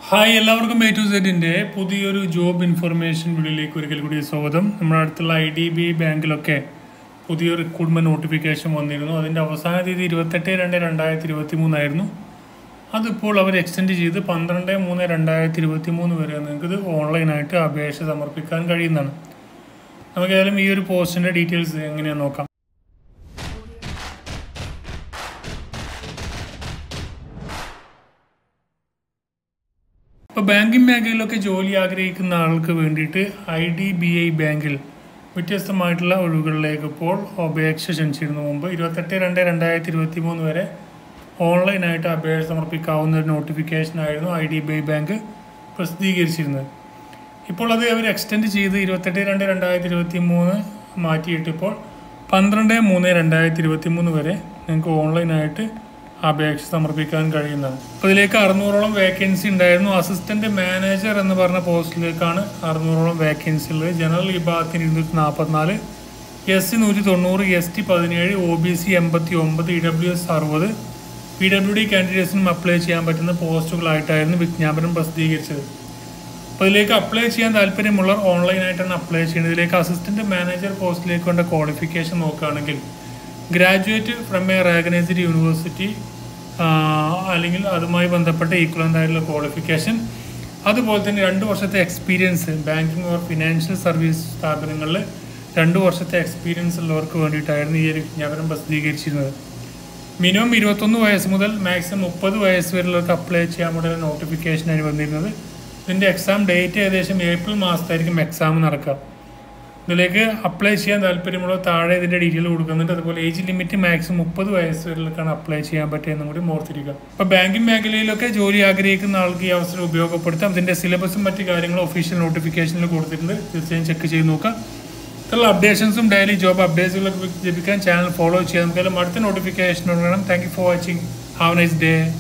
hi എല്ലാവർക്കും A to സെറ്റിന്റെ പുതിയൊരു ജോബ് ഇൻഫർമേഷൻ വീഡിയോയിലേക്ക് ഒരിക്കൽ കൂടി സ്വാഗതം നമ്മുടെ അടുത്തുള്ള ഐ ഡി ബി ബാങ്കിലൊക്കെ പുതിയ റിക്രൂട്ട്മെന്റ് നോട്ടിഫിക്കേഷൻ വന്നിരുന്നു അതിന്റെ അവസാന തീയതി ഇരുപത്തെട്ട് രണ്ട് രണ്ടായിരത്തി ഇരുപത്തി മൂന്നായിരുന്നു അതിപ്പോൾ അവർ എക്സ്റ്റെൻഡ് ചെയ്ത് പന്ത്രണ്ട് മൂന്ന് രണ്ടായിരത്തി ഇരുപത്തി മൂന്ന് വരെ നിങ്ങൾക്ക് ഇത് ഓൺലൈനായിട്ട് അപേക്ഷ സമർപ്പിക്കാൻ കഴിയുന്നതാണ് നമുക്ക് ഏതായാലും ഈ ഒരു പോസ്റ്റിന്റെ ഡീറ്റെയിൽസ് എങ്ങനെയാണെന്ന് നോക്കാം ഇപ്പോൾ ബാങ്കിങ് മേഖലയിലൊക്കെ ജോലി ആഗ്രഹിക്കുന്ന ആൾക്ക് വേണ്ടിയിട്ട് ഐ ഡി ബി ഐ ബാങ്കിൽ വ്യത്യസ്തമായിട്ടുള്ള ഒഴിവുകളിലേക്ക് ഇപ്പോൾ അപേക്ഷ ക്ഷണിച്ചിരുന്നു മുമ്പ് ഇരുപത്തെട്ട് രണ്ട് രണ്ടായിരത്തി ഇരുപത്തി മൂന്ന് വരെ ഓൺലൈനായിട്ട് അപേക്ഷ സമർപ്പിക്കാവുന്ന ഒരു നോട്ടിഫിക്കേഷൻ ആയിരുന്നു I D B I bank പ്രസിദ്ധീകരിച്ചിരുന്നത് ഇപ്പോൾ അത് അവർ എക്സ്റ്റെൻഡ് ചെയ്ത് ഇരുപത്തെട്ട് രണ്ട് രണ്ടായിരത്തി ഇരുപത്തി മൂന്ന് മാറ്റിയിട്ട് ഇപ്പോൾ പന്ത്രണ്ട് മൂന്ന് രണ്ടായിരത്തി ഇരുപത്തി മൂന്ന് വരെ നിങ്ങൾക്ക് ഓൺലൈനായിട്ട് അപേക്ഷ സമർപ്പിക്കാൻ കഴിയുന്നതാണ് അപ്പോൾ ഇതിലേക്ക് അറുന്നൂറോളം വേക്കൻസി ഉണ്ടായിരുന്നു അസിസ്റ്റന്റ് മാനേജർ എന്ന് പറഞ്ഞ പോസ്റ്റിലേക്കാണ് അറുന്നൂറോളം വേക്കൻസി ഉള്ളത് ജനറൽ വിഭാഗത്തിന് ഇരുന്നൂറ്റി നാൽപ്പത്തിനാല് എസ് സി നൂറ്റി തൊണ്ണൂറ് എസ് ടി പതിനേഴ് ഒ ബി സി എൺപത്തി ഒമ്പത് ഇ ഡബ്ല്യു എസ് അറുപത് പി ഡബ്ല്യു ഡി കാൻഡിഡേറ്റ്സിനും അപ്ലൈ ചെയ്യാൻ പറ്റുന്ന പോസ്റ്റുകളായിട്ടായിരുന്നു വിജ്ഞാപനം പ്രസിദ്ധീകരിച്ചത് അപ്പോൾ ഇതിലേക്ക് അപ്ലൈ ചെയ്യാൻ താല്പര്യമുള്ളവർ ഓൺലൈനായിട്ടാണ് അപ്ലൈ ചെയ്യുന്നത് ഇതിലേക്ക് അസിസ്റ്റന്റ് മാനേജർ പോസ്റ്റിലേക്ക് വേണ്ട ക്വാളിഫിക്കേഷൻ നോക്കുകയാണെങ്കിൽ graduate from a recognised university അല്ലെങ്കിൽ അതുമായി ബന്ധപ്പെട്ട ഈക്വലൻ്റ് ആയിട്ടുള്ള ക്വാളിഫിക്കേഷൻ അതുപോലെ തന്നെ രണ്ട് വർഷത്തെ experience banking or financial service സ്ഥാപനങ്ങളിൽ രണ്ട് വർഷത്തെ എക്സ്പീരിയൻസ് ഉള്ളവർക്ക് വേണ്ടിയിട്ടായിരുന്നു ഈ ഒരു വിജ്ഞാപനം പ്രസിദ്ധീകരിച്ചിരുന്നത് മിനിമം ഇരുപത്തൊന്ന് വയസ്സ് മുതൽ മാക്സിമം മുപ്പത് വയസ്സ് വരെയുള്ളവർക്ക് അപ്ലൈ ചെയ്യാൻ വേണ്ടി നോട്ടിഫിക്കേഷനായി വന്നിരുന്നത് ഇതിൻ്റെ എക്സാം ഡേറ്റ് ഏകദേശം ഏപ്രിൽ മാസത്തായിരിക്കും എക്സാം നടക്കുക ഇതിലേക്ക് അപ്ലൈ ചെയ്യാൻ താല്പര്യമുള്ള താഴെ ഇതിൻ്റെ ഡീറ്റെയിൽ കൊടുക്കുന്നുണ്ട് അതുപോലെ ഏജ് ലിമിറ്റ് മാക്സിമം മുപ്പത് വയസ്സ് വരെയൊക്കെയാണ് അപ്ലൈ ചെയ്യാൻ പറ്റുക എന്നും കൂടി ഓർത്തിരിക്കുക അപ്പോൾ ബാങ്കിങ് മേഖലയിലൊക്കെ ജോലി ആഗ്രഹിക്കുന്ന ആൾക്ക് ഈ അവസരം ഉപയോഗപ്പെടുത്താം ഇതിൻ്റെ സിലബസും മറ്റു കാര്യങ്ങളും ഒഫീഷ്യൽ നോട്ടിഫിക്കേഷനിൽ കൊടുത്തിട്ടുണ്ട് തീർച്ചയായും ചെക്ക് ചെയ്ത് നോക്കാം ഇത്തരമുള്ള അപ്ഡേഷൻസും ഡെയിലി ജോബ് അപ്ഡേറ്റ്സുകളൊക്കെ ലഭിക്കാൻ ചാനൽ ഫോളോ ചെയ്യാം നമുക്ക് അടുത്ത നോട്ടിഫിക്കേഷൻ വേണം thank you for watching have nice day